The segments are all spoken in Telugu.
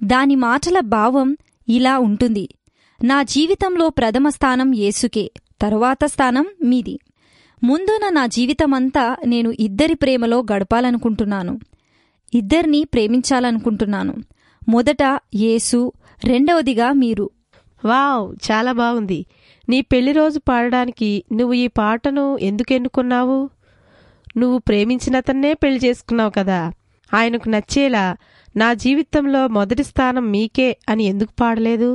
దాని మాటల భావం ఇలా ఉంటుంది నా జీవితంలో ప్రథమ స్థానం యేసుకే తరువాత స్థానం మీది ముందున నా జీవితమంతా నేను ఇద్దరి ప్రేమలో గడపాలనుకుంటున్నాను ఇద్దరిని ప్రేమించాలనుకుంటున్నాను మొదట యేసు రెండవదిగా మీరు వావ్ చాలా బాగుంది నీ పెళ్లి రోజు పాడడానికి నువ్వు ఈ పాటను ఎందుకు ఎన్నుకున్నావు నువ్వు ప్రేమించినతన్నే పెళ్లి చేసుకున్నావు కదా ఆయనకు నచ్చేలా నా జీవితంలో మొదటి స్థానం మీకే అని ఎందుకు పాడలేదు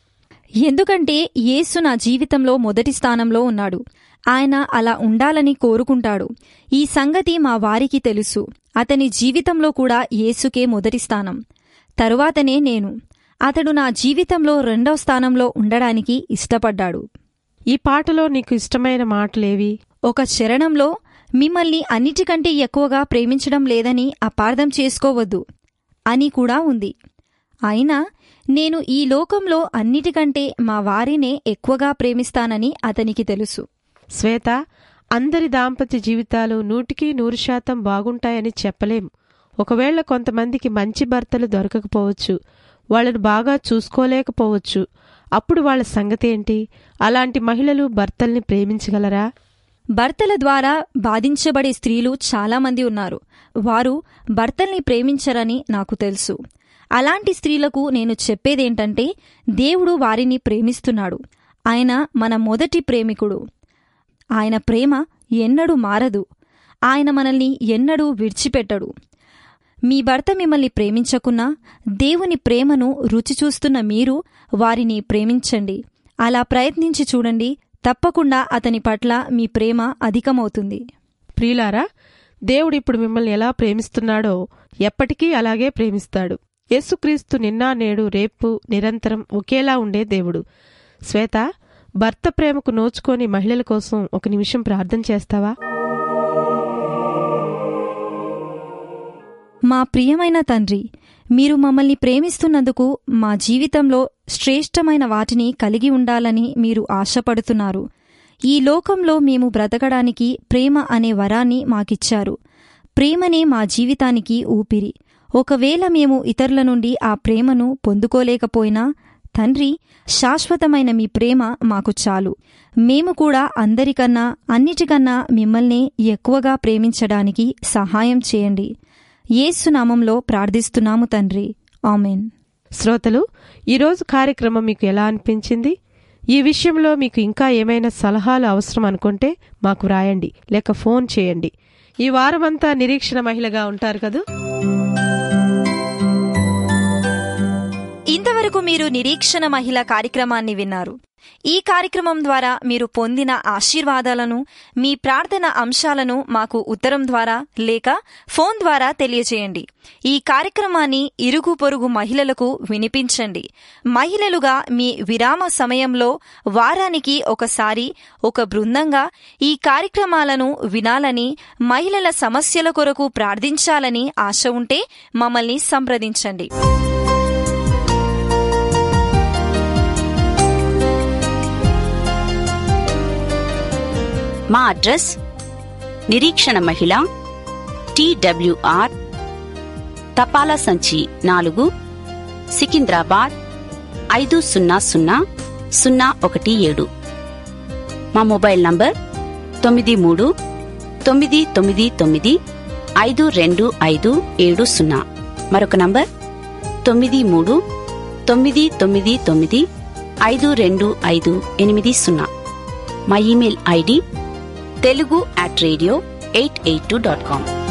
ఎందుకంటే యేసు నా జీవితంలో మొదటి స్థానంలో ఉన్నాడు ఆయన అలా ఉండాలని కోరుకుంటాడు ఈ సంగతి మా వారికి తెలుసు అతని జీవితంలో కూడా యేసుకే మొదటి స్థానం తరువాతనే నేను అతడు నా జీవితంలో రెండో స్థానంలో ఉండడానికి ఇష్టపడ్డాడు ఈ పాటలో నీకు ఇష్టమైన మాటలేవి ఒక చరణంలో మిమ్మల్ని అన్నిటికంటే ఎక్కువగా ప్రేమించడం లేదని అపార్థం చేసుకోవద్దు అని కూడా ఉంది అయినా నేను ఈ లోకంలో అన్నిటికంటే మా వారినే ఎక్కువగా ప్రేమిస్తానని అతనికి తెలుసు శ్వేత అందరి దాంపత్య జీవితాలు నూటికి నూరు శాతం బాగుంటాయని చెప్పలేం ఒకవేళ కొంతమందికి మంచి భర్తలు దొరకకపోవచ్చు వాళ్ళను బాగా చూసుకోలేకపోవచ్చు అప్పుడు వాళ్ళ సంగతేంటి అలాంటి మహిళలు భర్తల్ని ప్రేమించగలరా భర్తల ద్వారా బాధించబడే స్త్రీలు చాలామంది ఉన్నారు వారు భర్తల్ని ప్రేమించరని నాకు తెలుసు అలాంటి స్త్రీలకు నేను చెప్పేదేంటంటే దేవుడు వారిని ప్రేమిస్తున్నాడు ఆయన మన మొదటి ప్రేమికుడు ఆయన ప్రేమ ఎన్నడూ మారదు ఆయన మనల్ని ఎన్నడూ విడిచిపెట్టడు మీ భర్త మిమ్మల్ని ప్రేమించకున్నా దేవుని ప్రేమను రుచి చూస్తున్న మీరు వారిని ప్రేమించండి అలా ప్రయత్నించి చూడండి తప్పకుండా అతని పట్ల మీ ప్రేమ అధికమవుతుంది ప్రియులారా దేవుడు ఇప్పుడు మిమ్మల్ని ఎలా ప్రేమిస్తున్నాడో ఎప్పటికీ అలాగే ప్రేమిస్తాడు యేసుక్రీస్తు నిన్న నేడు రేపు నిరంతరం ఒకేలా ఉండే దేవుడు శ్వేత భర్త ప్రేమకు నోచుకొని మహిళల కోసం ఒక నిమిషం ప్రార్థన చేస్తావా మా ప్రియమైన తండ్రి మీరు మమ్మల్ని ప్రేమిస్తున్నందుకు మా జీవితంలో శ్రేష్టమైన వాటిని కలిగి ఉండాలని మీరు ఆశపడుతున్నారు ఈ లోకంలో మేము బ్రతకడానికి ప్రేమ అనే వరాన్ని మాకిచ్చారు ప్రేమనే మా జీవితానికి ఊపిరి ఒకవేళ మేము ఇతరుల నుండి ఆ ప్రేమను పొందుకోలేకపోయినా తండ్రి శాశ్వతమైన మీ ప్రేమ మాకు చాలు మేము కూడా అందరికన్నా అన్నిటికన్నా మిమ్మల్ని ఎక్కువగా ప్రేమించడానికి సహాయం చేయండి యేసునామంలో ప్రార్థిస్తున్నాము తండ్రి ఆమెన్ శ్రోతలు ఈరోజు కార్యక్రమం మీకు ఎలా అనిపించింది ఈ విషయంలో మీకు ఇంకా ఏమైనా సలహాలు అవసరం అనుకుంటే మాకు రాయండి లేక ఫోన్ చేయండి ఈ వారమంతా నిరీక్షణ మహిళగా ఉంటారు కదూ ఇంతవరకు మీరు నిరీక్షణ మహిళ కార్యక్రమాన్ని విన్నారు ఈ కార్యక్రమం ద్వారా మీరు పొందిన ఆశీర్వాదాలను మీ ప్రార్థన అంశాలను మాకు ఉత్తరం ద్వారా లేక ఫోన్ ద్వారా తెలియజేయండి ఈ కార్యక్రమాన్ని ఇరుగు పొరుగు మహిళలకు వినిపించండి మహిళలుగా మీ విరామ సమయంలో వారానికి ఒకసారి ఒక బృందంగా ఈ కార్యక్రమాలను వినాలని మహిళల సమస్యల కొరకు ప్రార్థించాలని ఆశ ఉంటే మమ్మల్ని సంప్రదించండి మా అడ్రస్ నిరీక్షణ మహిళ టీడబ్ల్యూఆర్ తపాలా సంచి నాలుగు సికింద్రాబాద్ ఐదు సున్నా సున్నా సున్నా ఒకటి ఏడు మా మొబైల్ నంబర్ తొమ్మిది మూడు తొమ్మిది తొమ్మిది తొమ్మిది ఐదు రెండు ఐదు ఏడు సున్నా మరొక నంబర్ తొమ్మిది మూడు తొమ్మిది తొమ్మిది తొమ్మిది ఐదు రెండు ఐదు ఎనిమిది సున్నా మా email ID Telugu at radio eight eight two dot com